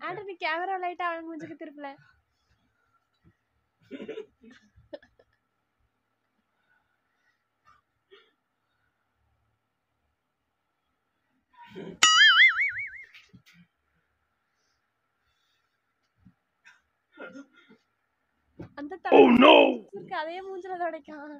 Antony camera லைட்டா அவன் மூஞ்சுக்கு திருப்பல அந்த Oh no! இருக்கு அதே மூஞ்சில துடைக்கான்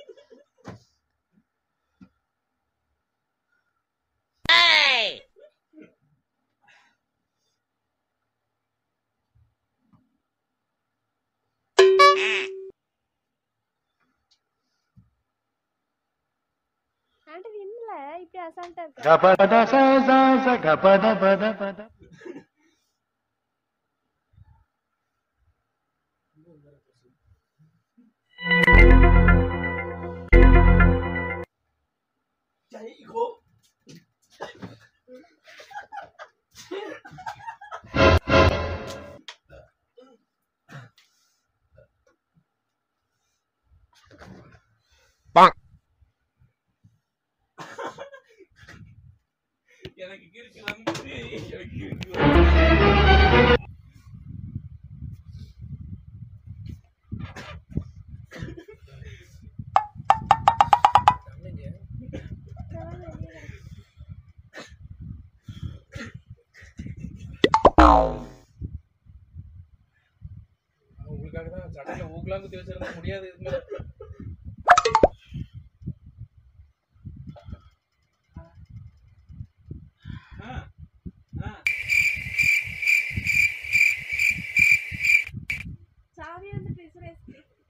ஆண்டனி என்னல இப்படி அசால்ட்டா இருக்க Gapada sa sa sa gapada pada pada. எனக்கு கிறுக்கு வந்து எனக்கு கிறுக்கு வந்து. உங்களுக்காக தான் சட்டையில ஊக்கெல்லாம் குத்தி வச்சிருந்தா முடியாது இதுக்கு மேல ஆ, ஆ. சாவி வந்து சுரேஷ்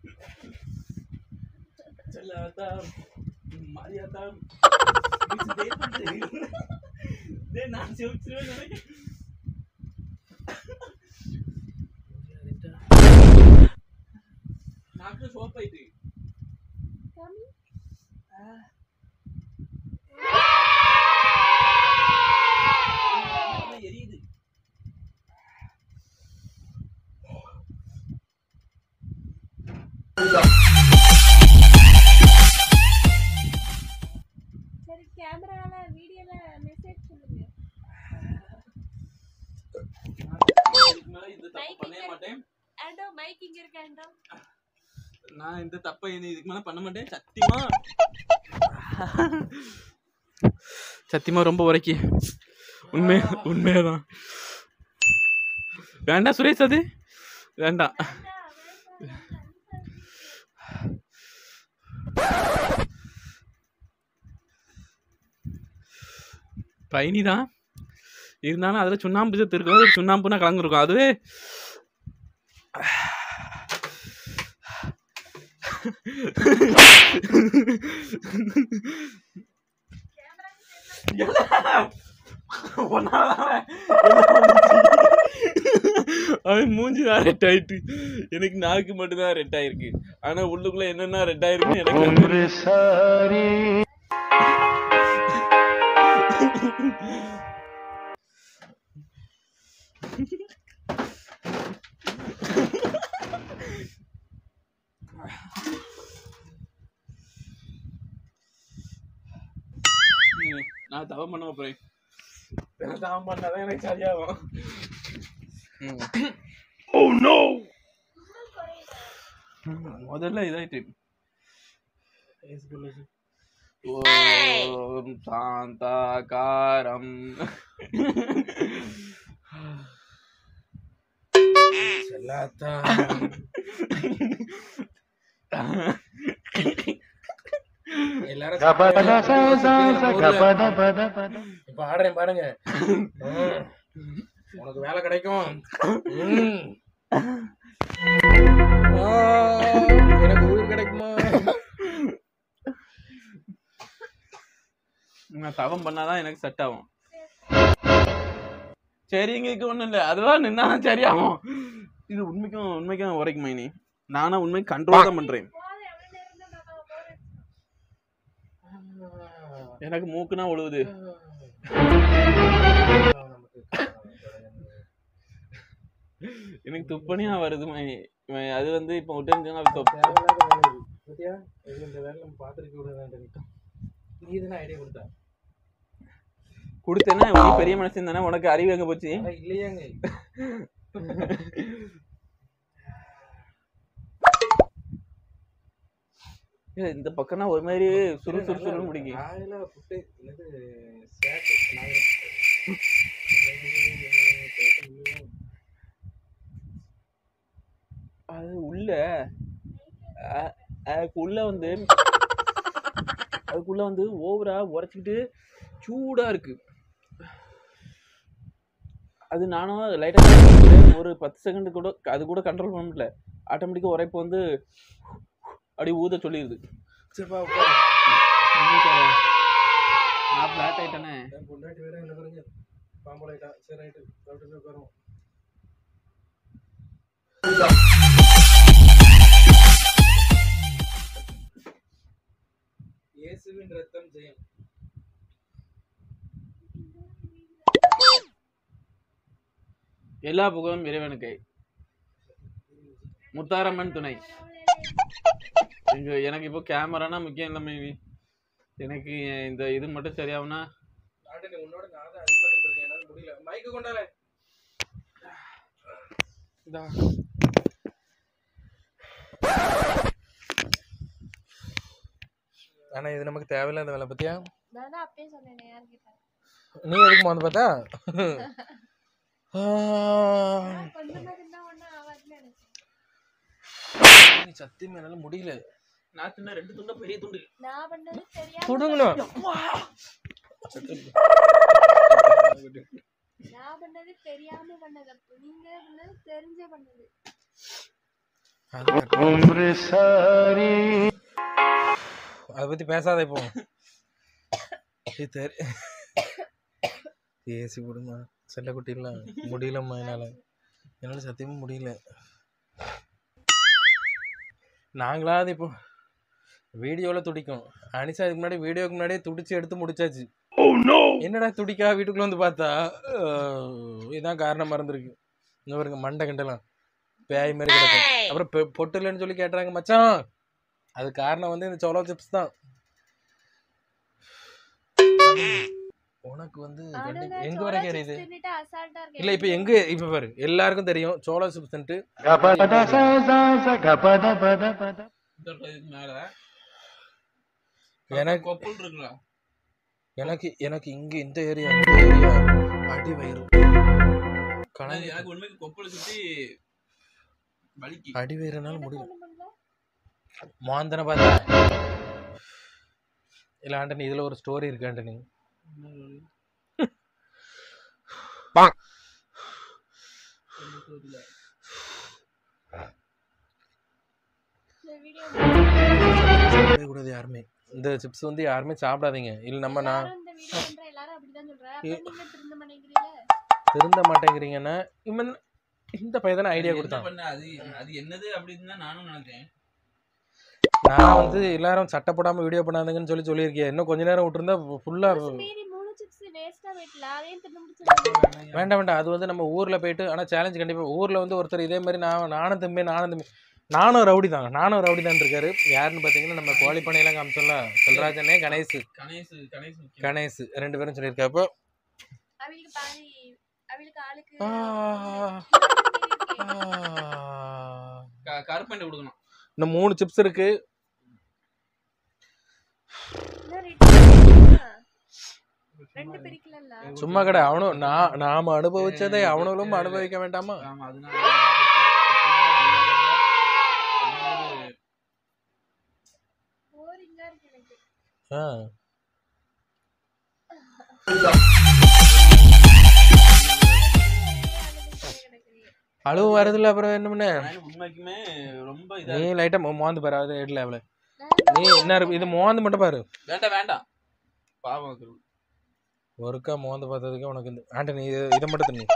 செல்லாத்தா, மாரியாத்தா, மிஸ் டே பண்றேன். டேய், நான் செவிச்சிருவேன் நினைக்கிறேன். நாக்கு சோப்பாயிட்டு சாமி எரியுது சரி கேமரால வீடியோல மெசேஜ் சொல்லுங்க இதுக்கு மேல இந்த தப்பு பண்ணவே மாட்டேன் ஆண்டோ மைக் இங்க இருக்கு ஆண்டோ நான் இந்த தப்பை இனி இதுக்கு மேல பண்ண மாட்டேன் சத்தியமா சத்தியமா ரொம்ப உரைக்கி உண்மை உண்மையாதான் வேண்டாம் சுரேஷ் அது வேண்டாம் பயணி தான் இருந்தாலும் அதில் சுண்ணாம்பு சத்து இருக்கும் அது சுண்ணாம்புனா கலந்துருக்கும் அதுவே அவன் மூஞ்சி தான் ரெட் ஆயிட்டு எனக்கு நாக்கு மட்டும் தான் ரெட் ஆயிருக்கு ஆனா உள்ளுக்குள்ள என்னென்ன ரெட் ஆயிருக்குன்னு எனக்கு வந்து- Umr sari ம், நான் தவம் பண்ண போறேன் நான் தவம் பண்ணாதான் எனக்கு சரியாகும் ம். Oh no! முதல்ல இதாயிட்டு ஓம் சாந்தாகாரம் செல்லாத்தா எல்லாரும் Gapada sa sa sa gapada pada pada. இப்ப ஆடுறேன் பாருங்க ம். உனக்கு வேலை கிடைக்கும் ம். ஆ, எனக்கு உயிர் கிடைக்குமா நான் தவம் பண்ணாதான் எனக்கு செட் ஆகும் சரிங்க ஒண்ணும் இல்லை அதுவா நின்னா சரியாகும் இது உண்மைக்கும் உண்மைக்கும் உரைக்குமா இனி நானா உண்மை கண்ட்ரோல் தான் பண்றேன் போதும் எவ்வளவு நேரம் தான் பாப்பா போறேன் எனக்கு மூக்குனா ஒழுகுது எனக்கு துப்பனியா வருது மை- மை- அது வந்து இப்போ விட்டு அது தொப்ப தேவையில்லாத வேலை இது. பாத்தியா இது இந்த வேலை நம்ம பார்த்துருக்க கூடாது நீ தானே ஐடியா கொடுத்த கொடுத்தேன்னா நீ பெரிய மனுஷன் தானே உனக்கு அறிவு எங்க போச்சு அட, இல்லையாங்க ஏய், இந்த பக்கம்னா ஒரு மாதிரி சுறு சுறு சுருன்னு பிடிக்கும் காலையில புட்டு என்னது சேட்டு நாங்க அது உள்ள அ- அதுக்குள்ள வந்து அதுக்குள்ள வந்து ஓவரா உரைச்சிக்கிட்டு சூடா இருக்கு அது நானும் லைட்டாக ஒரு பத்து செகண்ட் கூட அது கூட கண்ட்ரோல் பண்ண முடியல ஆட்டோமேட்டிக்காக உரைப்பு வந்து அப்படி ஊத சொல்லிடுது சரிப்பா உட்காரு. நான் ஃப்ளாட் ஆயிட்டேனே என் பொண்டாட்டி வேற என்ன பாருங்க பாம்பலாயிட்டா சரி ரைட்டு சாப்பிட்டு போய் உட்காருவோம் இயேசுவின் ரத்தம் ஜெயம் எல்லா புகழும் இறைவனுக்கு முத்தாரம்மன் துணை இங்க எனக்கு இப்போ கேமரானா முக்கியம் இல்லை மேபி எனக்கு இந்த இது மட்டும் சரியாகுனா ஆண்டனி உன்னோட நான் தான் அதிகமாக தின்றுருக்கேன் என்னால் முடியல மைக்கு கொண்டாலே ஆனா இது நமக்கு தேவையில்லாத வேலை பத்தியா நான் தான் அப்பயே சொன்னேன் யார் கேட்டா நீ எதுக்கு வந்து பார்த்தா கொஞ்சமா இருந்தா ஒன்றும் ஆகாதுன்னு நினைச்சேன் நீ சத்தியமா என்னால முடியல நான் தின்ன ரெண்டு துண்டா பெரிய துண்டு நான் பண்ணது தெரியாம கொடுங்கண்ணா நான் பண்ணது தெரியாம பண்ணது அப்போ நீங்க பண்ணது தெரிஞ்சே பண்ணது उम्र सारी அதை பத்தி பேசாத இப்போ இது தெரி ஏசி விடுமா செல்லக்குட்டிலாம் முடியலம்மா என்னால் என்னால் சத்தியமாக முடியல நாங்களாவது இப்போ வீடியோவில் துடிக்கும் அனிஷா இதுக்கு முன்னாடி வீடியோக்கு முன்னாடியே துடிச்சு எடுத்து முடிச்சாச்சு என்னடா துடிக்கா வீட்டுக்குள்ள வந்து பார்த்தா அஹ், இதான் காரணமாக இருந்திருக்கு இந்த பாருங்க மண்டை கிண்டலாம் பேய் மாதிரி கிடக்கும் அப்புறம் பெ- பொட்டு இல்லைன்னு சொல்லி கேட்டுறாங்க மச்சான் அது காரணம் வந்து இந்த சோளோ சிப்ஸ் தான் உனக்கு வந்து கண்டி- எங்க வரைக்கும் எரியுது அசால்ட்டா இருக்கேன் இல்ல இப்ப எங்க இப்ப பாரு எல்லாருக்கும் தெரியும் சோளோ சிப்ஸ்ன்ட்டு गपद सा सा सा गपद पद पद இதுக்கு மேல எனக்கு கொப்புள் இருக்குல்ல எனக்கு எனக்கு இங்க இந்த ஏரியா இந்த ஏரியா அடி வயிறு கணக்கு எனக்கு உண்மைக்கு கொப்புளை சுத்தி வலிக்கு அடி வயிறுனால முடியல ஒண்ணும் பண்ணல மாந்தனை பார்த்தா இல்ல ஆண்டனி இதுல ஒரு ஸ்டோரி இருக்கு ஆண்டனி இந்த வீடியோ சாப்பிடவே கூடாது யாருமே இந்த சிப்ஸ் வந்து யாருமே சாப்பிடாதீங்க இல்ல நம்ம நான் எல்லாரும் இந்த வீடியோ பண்ற எல்லாரும் அப்படிதான் சொல்றேன் அப்ப நீங்க திருந்த மாட்டேங்கிறீங்க திருந்த மாட்டேங்கிறீங்கன்னா இவன் இந்த பையன் தானே ஐடியா என்ன கொடுத்தான் பண்ண அது அது என்னது அப்படின்னு தான் நானும் நினைச்சேன் நான் வந்து எல்லாரும் சட்டை போடாம வீடியோ பண்ணாதுங்கன்னு சொல்லி சொல்லியிருக்கேன் இன்னும் கொஞ்ச நேரம் விட்டுருந்தா ஃபுல்லா மீறி மூணு சிப்ஸ் வேஸ்டா போயிட்டல அதையும் தின்னு முடிச்சிருக்கீங்க வேண்டாம் வேண்டாம் அது வந்து நம்ம ஊர்ல போயிட்டு ஆனா சேலஞ்ச் கண்டிப்பா ஊர்ல வந்து ஒருத்தர் இதே மாதிரி நான் நானும் தம்பி நானும் தம்பி நானும் ரவுடி தான் நானும் ரவுடி தான் இருக்காரு யாருன்னு பாத்தீங்கன்னா நம்ம கோழிப்பனையெல்லாம் காமிச்சோம்ல செல்ராஜனே கணேஷ் கணேஷ் கணேஷ் முக்கியம். கணேஷ் ரெண்டு பேரும் சொல்லியிருக்கா அப்போ அவளுக்கு பாதி அவளுக்கு ஆளுக்கு ஆ, ஆ. க- கருப்பண்டி கொடுக்கணும் இன்னும் மூணு சிப்ஸ் இருக்கு இன்னும் ரெண்டு ரெண்டு பிரிக்கலல்ல சும்மா கடை அவனும் நான் நாம அனுபவிச்சதை அவனும் அனுபவிக்க வேண்டாமா ஆமா அதனால போரிங்கா இருக்கு எனக்கு ஆ. கிடக்குறீங்க அழுவு வருதுல்ல அப்புறம் என்ன பண்ண ஆனா உண்மைக்குமே ரொம்ப இதா நீ லைட்டா மோந்து பாரு அது ஹெட்ல அவள நீ என்ன இருக்கு இது மோந்து மட்டும் பாரு வேண்டாம் வேண்டாம் பாவம் அது. ஒருக்கா மோந்து பார்த்ததுக்கு உனக்கு இந்த ஆண்ட நீ இது- இதை மட்டும் தண்ணி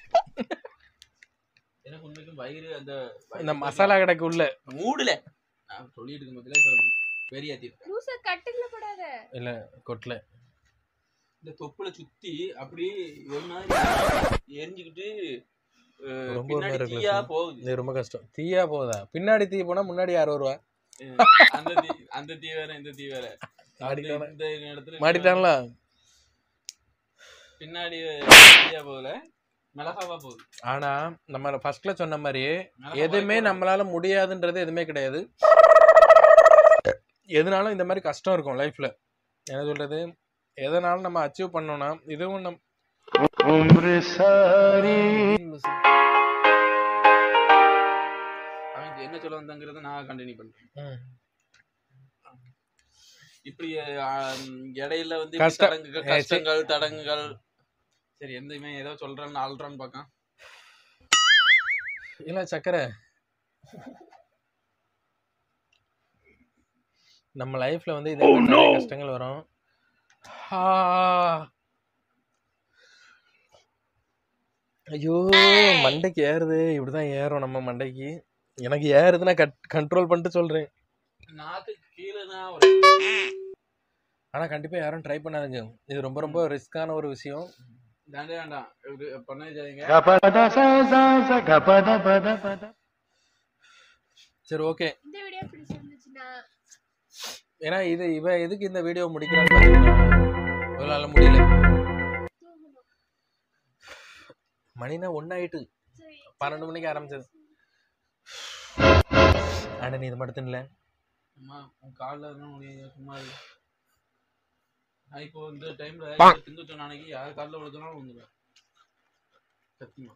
எனக்கு உண்மைக்கும் வயிறு அந்த இந்த மசாலா கடைக்கு உள்ள மூடுல நான் சொல்லிட்டு இருக்கும் போதுல இப்ப பெரிய லூசா கட்டுல போடாத இல்ல கொட்டல இந்த தொப்புல சுத்தி அப்படியே ஒரு மாதிரி எரிஞ்சுக்கிட்டு அஹ், ரொம்ப ஒரு பின்னாடி மாதிரி இருக்குல்ல தீயா சார்? போகுது இது ரொம்ப கஷ்டம் தீயா போகுதா பின்னாடி தீ போனா முன்னாடி யார் வருவா அந்த தீ அந்த தீ வேற இந்த தீ வேற மாட்டிட்டானா? இந்த இடத்துல மாட்டிட்டான்ல பின்னாடி சரியா போகல மிளகாவா போகுது ஆனா நம்ம ஃபர்ஸ்ட்ல சொன்ன மாதிரி மிளகா எதுவுமே வாய்க்கு நம்மளால முடியாதுன்றது எதுவுமே கிடையாது எதுனாலும் இந்த மாதிரி கஷ்டம் இருக்கும் லைஃப்ல என்ன சொல்றது எதனாலும் நம்ம அச்சீவ் பண்ணோம்னா இதுவும் நம் उम्र सारी அவன் என்ன சொல்ல வந்தாங்கிறத நான் கண்டினியூ பண்றேன் ம். இப்படி ஆம், இடையில வந்து இப்படி கஷ்ட- தடங்குகள் ஏ, சரி. கஷ்டங்கள் தடங்குகள் சரி எந்தமே ஏதோ சொல்றான்னு ஆள்றான்னு பார்க்கான் இல்ல சக்கரை நம்ம லைஃப்ல வந்து இதே மாதிரி நிறைய கஷ்டங்கள் வரும் ஆ. ஐயோ மண்டைக்கு ஏறுது இப்படிதான் ஏறும் நம்ம மண்டைக்கு எனக்கு ஏறுதுன்னா கட் கண்ட்ரோல் பண்ணிட்டு சொல்றேன் நாக்கு கீழே தான் ஒரு ஆனா கண்டிப்பா யாரும் ட்ரை பண்ணாதுங்க இது ரொம்ப ரொம்ப ரிஸ்கான ஒரு விஷயம் தாண்டே வேண்டாம் இது பண்ணாதீங்க गपद सा सा सा गपद पद पद சரி ஓகே இந்த வீடியோ பிடிச்சிருந்துச்சுன்னா ஏன்னா இது இவ எதுக்கு இந்த வீடியோ முடிக்கிறான்னு பாத்தீங்கன்னா இவளால முடியல தூங்கணும் மணினா ஒன்னாயிட்டு சரி பன்னெண்டு மணிக்கு ஆரம்பிச்சது ஆனா நீ இது மட்டும் இல்லை அம்மா உன் காலில் இருந்தா முடியும் சும்மா இரு. நான் இப்போ இந்த டைம்ல திங்குச்ச நாளைக்கு யார் காலில் விழுதுனாலும் வந்துடுவேன் சத்தியமா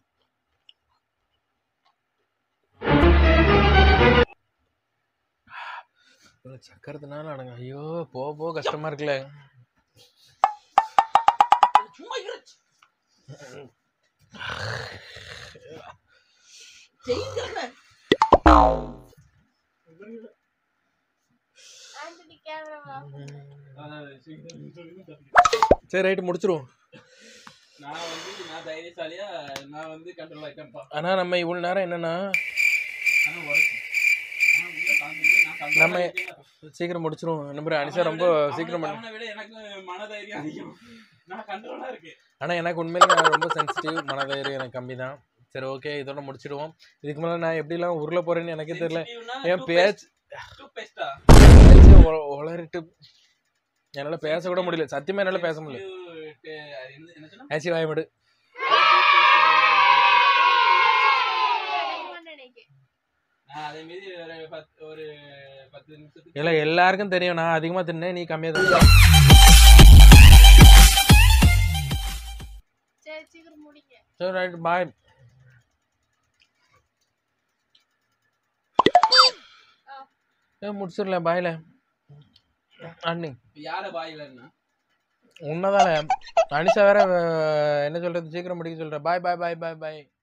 சக்கரத்தினால அடங்க ஐயோ போ போ கஷ்டமா இருக்குல்ல சும்மா இரு ஆண்டனி கேமராவா சரி ரைட்டு முடிச்சிருவோம் நான் வந்து நான் தைரியசாலியா நான் வந்து கண்ட்ரோல் ஆயிட்டேன்ப்பா ஆனா நம்ம இவ்வளவு நேரம் என்னன்னா ஆனா உரைக்கும் ஆனா உள்ள காமிக்குது, நான் control நம்ம- ஆயிட்டேன். சீக்கிரம் முடிச்சிருவோம் நம்பர் அனிஷா ரொம்ப அவனை சீக்கிரம் விட- பண்ணு அவனை விட எனக்கு மனதைரியம் அதிகம் நான் கண்ட்ரோலா இருக்கேன் ஆனா எனக்கு உண்மையில நான் ரொம்ப சென்சிட்டிவ் மனதைரியம் எனக்கு கம்மி தான் சரி ஓகே இதோட முடிச்சிடுவோம் இதுக்கு மேல நான் எப்படிலாம் உருள போறேன்னு எனக்கே தெரியல Sensitive-னா என் two பேச்சு paste- two paste-ஆ? பேச்சு உ- உளறிட்டு என்னால பேச கூட முடியல சத்தியமா என்னால பேச முடியல Sensitive, eh, அது என்ன- என்ன சொன்ன? ஏச்சி வாயமிடு கிடைக்குமான்னு நினைக்கிறேன் நான் அதே மீறி ஒரு பத்து ஒரு பத்து நிமிஷத்துக்கு இல்ல எல்லாருக்கும் தெரியும் நான் அதிகமா தின்னேன் நீ கம்மியா தின்ன சரி சீக்கிரம் முடிங்க சரி ரைட் பாய் ஏ முடிச்சிடலாம் பாய்ல அண்ணி யார பாயிலன்னா உன்னதானே அனிஷா வேற அஹ், என்ன சொல்றது சீக்கிரம் முடிக்க சொல்ற பாய் பாய் பாய் பாய் பாய்